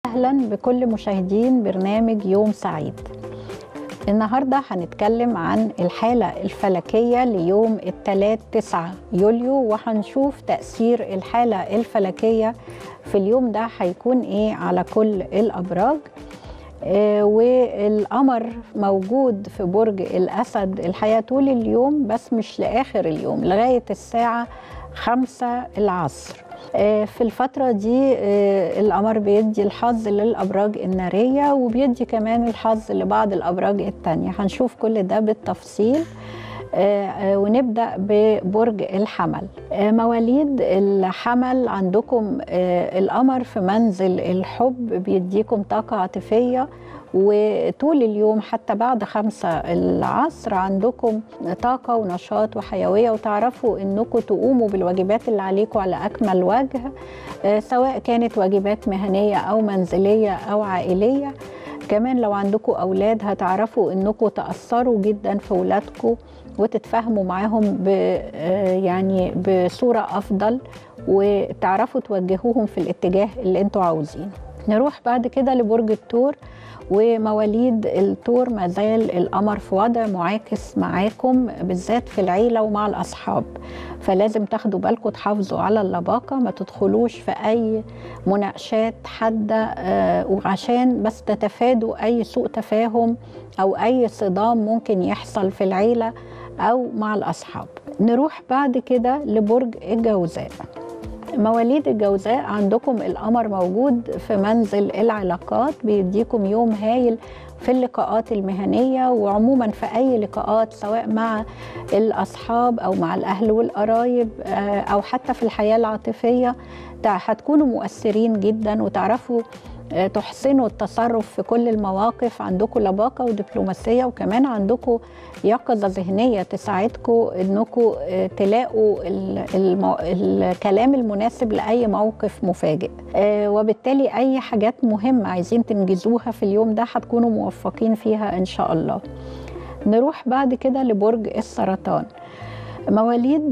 اهلا بكل مشاهدين برنامج يوم سعيد النهارده هنتكلم عن الحاله الفلكيه ليوم الثلاث 9 يوليو وهنشوف تاثير الحاله الفلكيه في اليوم ده هيكون ايه على كل الابراج آه والقمر موجود في برج الاسد الحقيقه طول اليوم بس مش لاخر اليوم لغايه الساعه خمسة العصر في الفترة دي القمر بيدي الحظ للأبراج النارية وبيدي كمان الحظ لبعض الأبراج التانية هنشوف كل ده بالتفصيل ونبدأ ببرج الحمل مواليد الحمل عندكم القمر في منزل الحب بيديكم طاقة عاطفية وطول اليوم حتى بعد خمسة العصر عندكم طاقة ونشاط وحيوية وتعرفوا انكم تقوموا بالواجبات اللي عليكم على أكمل وجه سواء كانت واجبات مهنية أو منزلية أو عائلية كمان لو عندكم أولاد هتعرفوا انكم تأثروا جدا في ولادكم وتتفاهموا معاهم ب يعني بصورة أفضل وتعرفوا توجهوهم في الاتجاه اللي انتوا عاوزينه نروح بعد كده لبرج الثور ومواليد الثور ما زال القمر في وضع معاكس معاكم بالذات في العيله ومع الاصحاب فلازم تاخدوا بالكم تحافظوا على اللباقه ما تدخلوش في اي مناقشات حاده آه وعشان بس تتفادوا اي سوء تفاهم او اي صدام ممكن يحصل في العيله او مع الاصحاب نروح بعد كده لبرج الجوزاء مواليد الجوزاء عندكم القمر موجود في منزل العلاقات بيديكم يوم هايل في اللقاءات المهنية وعموما في أي لقاءات سواء مع الأصحاب أو مع الأهل والقرايب أو حتى في الحياة العاطفية هتكونوا مؤثرين جدا وتعرفوا تحسنوا التصرف في كل المواقف عندكم لباقه ودبلوماسيه وكمان عندكم يقظه ذهنيه تساعدكم انكم تلاقوا المو... الكلام المناسب لاي موقف مفاجئ وبالتالي اي حاجات مهمه عايزين تنجزوها في اليوم ده هتكونوا موفقين فيها ان شاء الله نروح بعد كده لبرج السرطان مواليد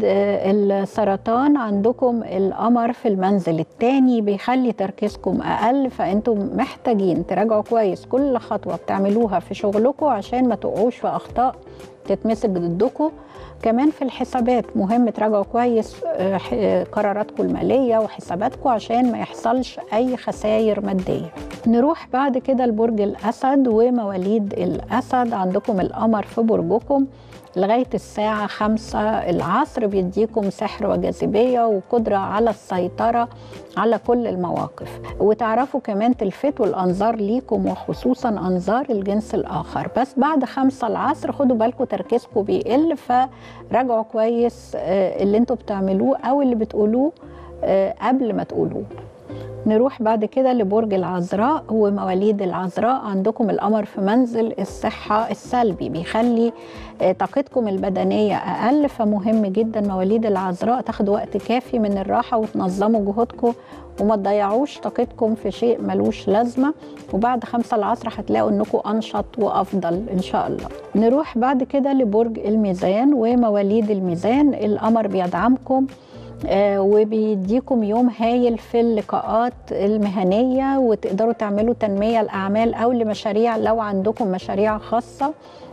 السرطان عندكم القمر في المنزل الثاني بيخلي تركيزكم اقل فانتم محتاجين تراجعوا كويس كل خطوه بتعملوها في شغلكم عشان ما تقعوش في اخطاء تتمسك ضدكم كمان في الحسابات مهم تراجعوا كويس قراراتكم الماليه وحساباتكم عشان ما يحصلش اي خسائر ماديه نروح بعد كده لبرج الاسد ومواليد الاسد عندكم القمر في برجكم لغاية الساعة خمسة العصر بيديكم سحر وجاذبية وقدرة على السيطرة على كل المواقف وتعرفوا كمان تلفتوا الأنظار ليكم وخصوصا أنظار الجنس الآخر بس بعد خمسة العصر خدوا بالكم تركيزكم بيقل فراجعوا كويس اللي انتوا بتعملوه أو اللي بتقولوه قبل ما تقولوه نروح بعد كده لبرج العذراء ومواليد العذراء عندكم القمر في منزل الصحة السلبي بيخلي طاقتكم البدنية أقل فمهم جدا مواليد العذراء تاخدوا وقت كافي من الراحة وتنظموا جهودكم وما تضيعوش طاقتكم في شيء ملوش لازمة وبعد خمسة العصر هتلاقوا انكم أنشط وأفضل إن شاء الله نروح بعد كده لبرج الميزان ومواليد الميزان القمر بيدعمكم آه وبيديكم يوم هايل في اللقاءات المهنية وتقدروا تعملوا تنمية الأعمال أو لمشاريع لو عندكم مشاريع خاصة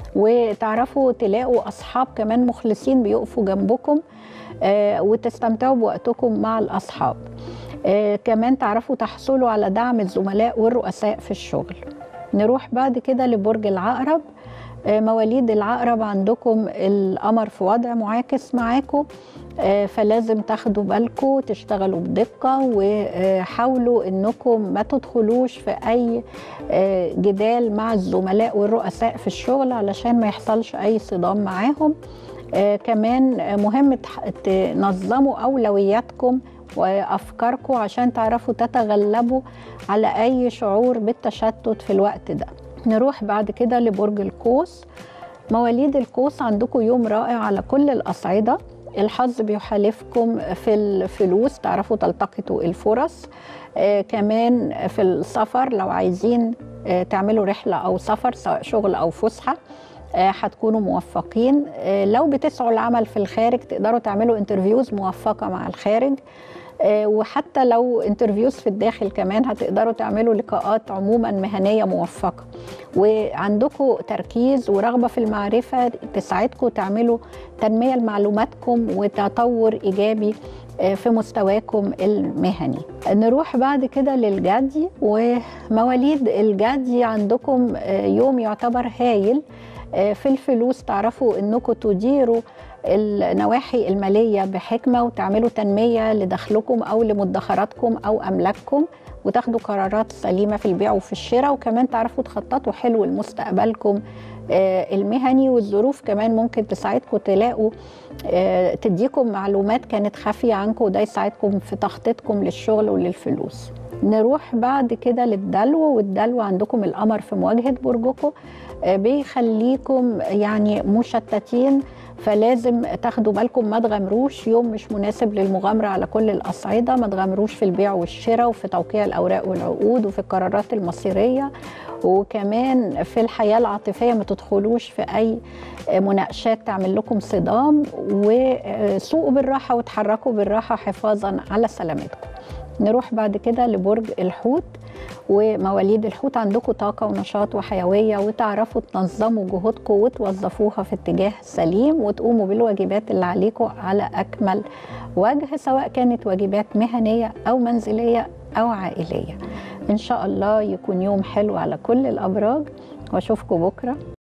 وتعرفوا تلاقوا أصحاب كمان مخلصين بيقفوا جنبكم آه وتستمتعوا بوقتكم مع الأصحاب آه كمان تعرفوا تحصلوا على دعم الزملاء والرؤساء في الشغل نروح بعد كده لبرج العقرب مواليد العقرب عندكم القمر في وضع معاكس معاكم فلازم تاخدوا بالكم تشتغلوا بدقة وحاولوا انكم ما تدخلوش في اي جدال مع الزملاء والرؤساء في الشغل علشان ما يحصلش اي صدام معاهم كمان مهم تنظموا اولوياتكم وافكاركم عشان تعرفوا تتغلبوا على اي شعور بالتشتت في الوقت ده نروح بعد كده لبرج القوس مواليد القوس عندكم يوم رائع على كل الأصعدة الحظ بيحالفكم في الفلوس تعرفوا تلتقطوا الفرص آه كمان في السفر لو عايزين آه تعملوا رحلة أو سفر سواء شغل أو فسحة آه هتكونوا موفقين آه لو بتسعوا العمل في الخارج تقدروا تعملوا انترفيوز موفقة مع الخارج آه، وحتى لو انترفيوز في الداخل كمان هتقدروا تعملوا لقاءات عموما مهنيه موفقه وعندكم تركيز ورغبه في المعرفه تساعدكم تعملوا تنميه لمعلوماتكم وتطور ايجابي آه، في مستواكم المهني نروح بعد كده للجدي ومواليد الجدي عندكم آه، يوم يعتبر هايل آه، في الفلوس تعرفوا انكم تديروا النواحي المالية بحكمة وتعملوا تنمية لدخلكم أو لمدخراتكم أو أملاككم وتاخدوا قرارات سليمة في البيع وفي الشراء وكمان تعرفوا تخططوا حلو لمستقبلكم آه، المهني والظروف كمان ممكن تساعدكم تلاقوا آه، تديكم معلومات كانت خافية عنكم وده يساعدكم في تخطيطكم للشغل وللفلوس نروح بعد كده للدلو والدلو عندكم القمر في مواجهة برجكم آه، بيخليكم يعني مشتتين فلازم تاخدوا بالكم ما تغامروش يوم مش مناسب للمغامرة على كل الأصعدة ما تغامروش في البيع والشراء وفي توقيع الأوراق والعقود وفي القرارات المصيرية وكمان في الحياة العاطفية ما تدخلوش في أي مناقشات تعمل لكم صدام وسوقوا بالراحة وتحركوا بالراحة حفاظا على سلامتكم نروح بعد كده لبرج الحوت ومواليد الحوت عندكم طاقة ونشاط وحيوية وتعرفوا تنظموا جهودكم وتوظفوها في اتجاه سليم وتقوموا بالواجبات اللي عليكم على أكمل وجه سواء كانت واجبات مهنية أو منزلية أو عائلية إن شاء الله يكون يوم حلو على كل الأبراج وأشوفكم بكرة